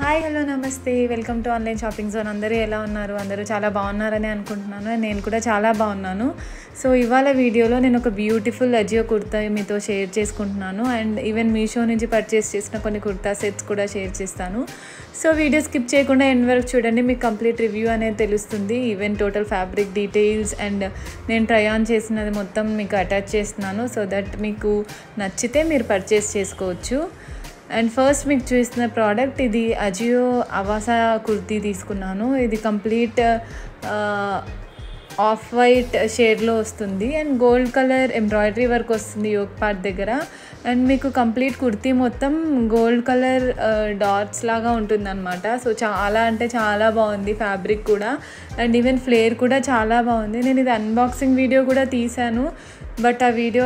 hi hello నమస్తే welcome to online shopping zone అందరూ ఎలా ఉన్నారు అందరూ చాలా బాగున్నారని అనుకుంటున్నాను and నేను కూడా చాలా బాగున్నాను సో ఇవాళ వీడియోలో నేను ఒక బ్యూటిఫుల్ అజియో కుర్తా మీతో షేర్ చేసుకుంటున్నాను అండ్ ఈవెన్ మీషో నుంచి పర్చేస్ చేసిన కొన్ని కుర్తా సెట్స్ కూడా షేర్ చేస్తాను సో వీడియో స్కిప్ చేయకుండా ఎండ్ వరకు చూడండి మీకు కంప్లీట్ రివ్యూ అనేది తెలుస్తుంది even total fabric details and నేను ట్రై ఆన్ చేసినది మొత్తం మీకు అటాచ్ చేస్తున్నాను సో దట్ మీకు నచ్చితే మీరు పర్చేస్ చేసుకోవచ్చు అండ్ ఫస్ట్ మీకు చూసిన ప్రోడక్ట్ ఇది అజియో అవాసా కుర్తీ తీసుకున్నాను ఇది కంప్లీట్ ఆఫ్ వైట్ షేడ్లో వస్తుంది and gold colour embroidery work వస్తుంది యోగ్ పార్ట్ దగ్గర అండ్ మీకు కంప్లీట్ కుర్తీ మొత్తం గోల్డ్ కలర్ డాట్స్ లాగా ఉంటుందన్నమాట సో చాలా అంటే చాలా బాగుంది ఫ్యాబ్రిక్ కూడా అండ్ ఈవెన్ ఫ్లేర్ కూడా చాలా బాగుంది నేను ఇది అన్బాక్సింగ్ వీడియో కూడా తీశాను బట్ ఆ వీడియో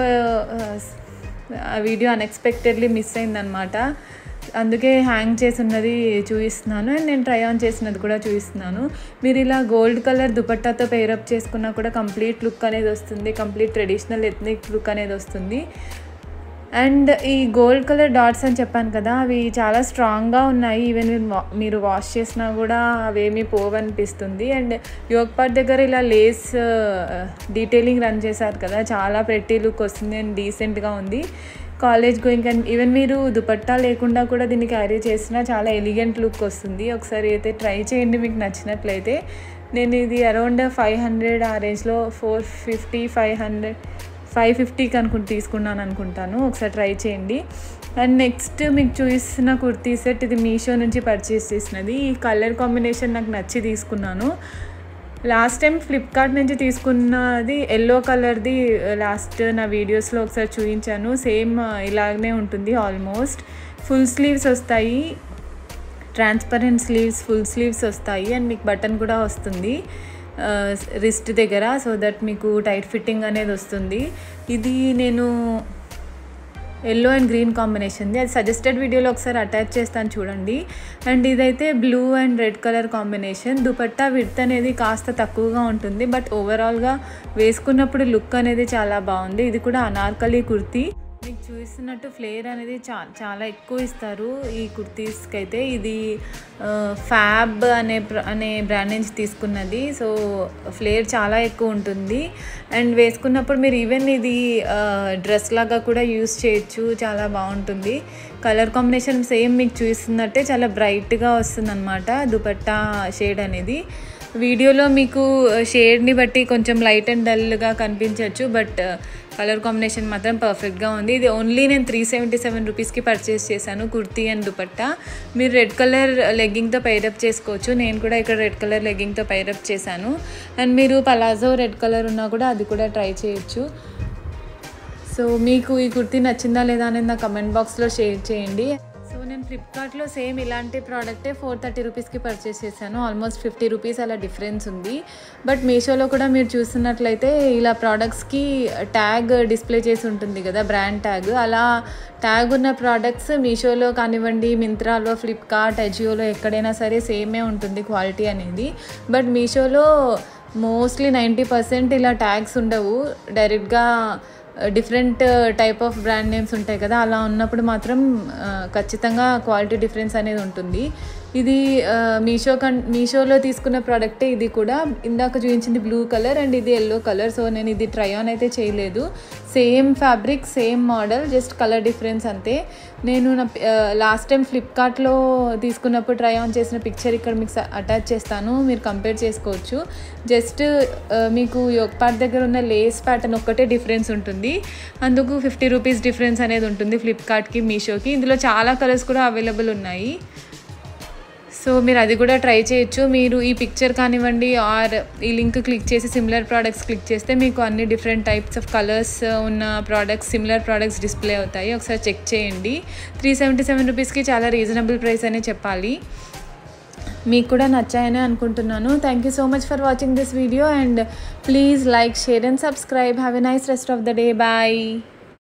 ఆ వీడియో అన్ఎక్స్పెక్టెడ్లీ మిస్ అయిందనమాట అందుకే హ్యాంగ్ చేసి ఉన్నది చూపిస్తున్నాను అండ్ నేను ట్రై ఆన్ చేసినది కూడా చూపిస్తున్నాను మీరు ఇలా గోల్డ్ కలర్ దుపట్టాతో పేరప్ చేసుకున్నా కూడా కంప్లీట్ లుక్ అనేది వస్తుంది కంప్లీట్ ట్రెడిషనల్ ఎథ్నిక్ లుక్ అనేది వస్తుంది అండ్ ఈ గోల్డ్ కలర్ డాట్స్ అని చెప్పాను కదా అవి చాలా స్ట్రాంగ్గా ఉన్నాయి ఈవెన్ మీరు వాష్ చేసినా కూడా అవేమీ పోవనిపిస్తుంది అండ్ యోగ్ పార్ట్ దగ్గర ఇలా లేస్ డీటెయిలింగ్ రన్ చేశారు కదా చాలా ప్రెట్టి లుక్ వస్తుంది అండ్ డీసెంట్గా ఉంది కాలేజ్ గోయింగ్ అండ్ ఈవెన్ మీరు దుపట్టా లేకుండా కూడా దీన్ని క్యారీ చేసినా చాలా ఎలిగెంట్ లుక్ వస్తుంది ఒకసారి అయితే ట్రై చేయండి మీకు నచ్చినట్లయితే నేను ఇది అరౌండ్ ఫైవ్ హండ్రెడ్ ఆ రేంజ్లో four fifty five hundred five ఫిఫ్టీకి అనుకుంటు తీసుకున్నాను అనుకుంటాను ఒకసారి ట్రై చేయండి అండ్ నెక్స్ట్ మీకు చూపిస్తున్న కుర్తీ సెట్ ఇది మీషో నుంచి పర్చేస్ చేసినది ఈ కలర్ కాంబినేషన్ నాకు నచ్చి తీసుకున్నాను లాస్ట్ టైం ఫ్లిప్కార్ట్ నుంచి తీసుకున్నది ఎల్లో కలర్ది లాస్ట్ నా వీడియోస్లో ఒకసారి చూపించాను సేమ్ ఇలాగనే ఉంటుంది ఆల్మోస్ట్ ఫుల్ స్లీవ్స్ వస్తాయి ట్రాన్స్పరెంట్ స్లీవ్స్ ఫుల్ స్లీవ్స్ వస్తాయి అండ్ మీకు బటన్ కూడా వస్తుంది రిస్ట్ దగ్గర సో దట్ మీకు టైట్ ఫిట్టింగ్ అనేది వస్తుంది ఇది నేను ఎల్లో అండ్ గ్రీన్ కాంబినేషన్ది అది సజెస్టెడ్ వీడియోలో ఒకసారి అటాచ్ చేస్తాను చూడండి అండ్ ఇదైతే blue and red colour combination dupatta width అనేది కాస్త తక్కువగా ఉంటుంది బట్ ఓవరాల్గా వేసుకున్నప్పుడు లుక్ అనేది చాలా బాగుంది ఇది కూడా అనార్కలి కుర్తీ మీకు చూస్తున్నట్టు ఫ్లేర్ అనేది చా చాలా ఎక్కువ ఇస్తారు ఈ కుర్తీస్కి అయితే ఇది ఫ్యాబ్ అనే అనే బ్రాండ్ నుంచి తీసుకున్నది సో ఫ్లేర్ చాలా ఎక్కువ ఉంటుంది అండ్ వేసుకున్నప్పుడు మీరు ఈవెన్ ఇది డ్రెస్ లాగా కూడా యూస్ చేయొచ్చు చాలా బాగుంటుంది కలర్ కాంబినేషన్ సేమ్ మీకు చూస్తున్నట్టే చాలా బ్రైట్గా వస్తుంది అనమాట దుపట్టా షేడ్ అనేది వీడియోలో మీకు షేడ్ని బట్టి కొంచెం లైట్ అండ్ డల్గా కనిపించవచ్చు బట్ కలర్ కాంబినేషన్ మాత్రం పర్ఫెక్ట్గా ఉంది ఇది ఓన్లీ నేను త్రీ సెవెంటీ సెవెన్ రూపీస్కి పర్చేస్ చేశాను కుర్తీ అండ్ దుపట్టా మీరు రెడ్ కలర్ లెగ్గింగ్తో పైరప్ చేసుకోవచ్చు నేను కూడా ఇక్కడ రెడ్ కలర్ లెగ్గింగ్తో పైరప్ చేశాను అండ్ మీరు పలాజో రెడ్ కలర్ ఉన్నా కూడా అది కూడా ట్రై చేయొచ్చు సో మీకు ఈ కుర్తీ నచ్చిందా లేదా అనేది నా కమెంట్ బాక్స్లో షేర్ చేయండి సో నేను ఫ్లిప్కార్ట్లో సేమ్ ఇలాంటి ప్రోడక్టే ఫోర్ థర్టీ రూపీస్కి పర్చేస్ చేశాను ఆల్మోస్ట్ ఫిఫ్టీ రూపీస్ అలా డిఫరెన్స్ ఉంది బట్ మీషోలో కూడా మీరు చూస్తున్నట్లయితే ఇలా ప్రోడక్ట్స్కి ట్యాగ్ డిస్ప్లే చేసి ఉంటుంది కదా బ్రాండ్ ట్యాగ్ అలా ట్యాగ్ ఉన్న ప్రోడక్ట్స్ మీషోలో కానివ్వండి మింత్రాలో ఫ్లిప్కార్ట్ అజియోలో ఎక్కడైనా సరే సేమే ఉంటుంది క్వాలిటీ అనేది బట్ మీషోలో మోస్ట్లీ నైంటీ పర్సెంట్ ఇలా ట్యాగ్స్ ఉండవు డైరెక్ట్గా different type of brand names ఉంటాయి కదా అలా ఉన్నప్పుడు మాత్రం ఖచ్చితంగా క్వాలిటీ డిఫరెన్స్ అనేది ఉంటుంది ఇది మీషో కన్ మీషోలో తీసుకున్న ప్రోడక్టే ఇది కూడా ఇందాక చూపించింది బ్లూ కలర్ అండ్ ఇది ఎల్లో కలర్ సో నేను ఇది ట్రై ఆన్ అయితే చేయలేదు same fabric same model just colour difference అంతే నేను నా లాస్ట్ టైం ఫ్లిప్కార్ట్లో తీసుకున్నప్పుడు ట్రై ఆన్ చేసిన పిక్చర్ ఇక్కడ మీకు అటాచ్ చేస్తాను మీరు కంపేర్ చేసుకోవచ్చు జస్ట్ మీకు యోగ్ పార్ట్ దగ్గర ఉన్న లేస్ ప్యాటర్న్ ఒక్కటే డిఫరెన్స్ ఉంటుంది అందుకు ఫిఫ్టీ రూపీస్ డిఫరెన్స్ అనేది ఉంటుంది ఫ్లిప్కార్ట్కి మీషోకి ఇందులో చాలా కలర్స్ కూడా అవైలబుల్ ఉన్నాయి సో మీరు అది కూడా ట్రై చేయొచ్చు మీరు ఈ పిక్చర్ కానివ్వండి ఆర్ ఈ లింక్ క్లిక్ చేసి సిమిలర్ ప్రోడక్ట్స్ క్లిక్ చేస్తే మీకు అన్ని డిఫరెంట్ టైప్స్ ఆఫ్ కలర్స్ ఉన్న ప్రోడక్ట్స్ సిమిలర్ ప్రోడక్ట్స్ డిస్ప్లే అవుతాయి ఒకసారి చెక్ చేయండి త్రీ సెవెంటీ సెవెన్ రూపీస్కి చాలా రీజనబుల్ ప్రైస్ అనే చెప్పాలి మీకు కూడా నచ్చాయని అనుకుంటున్నాను thank you so much for watching this video and please like share and subscribe have a nice rest of the day bye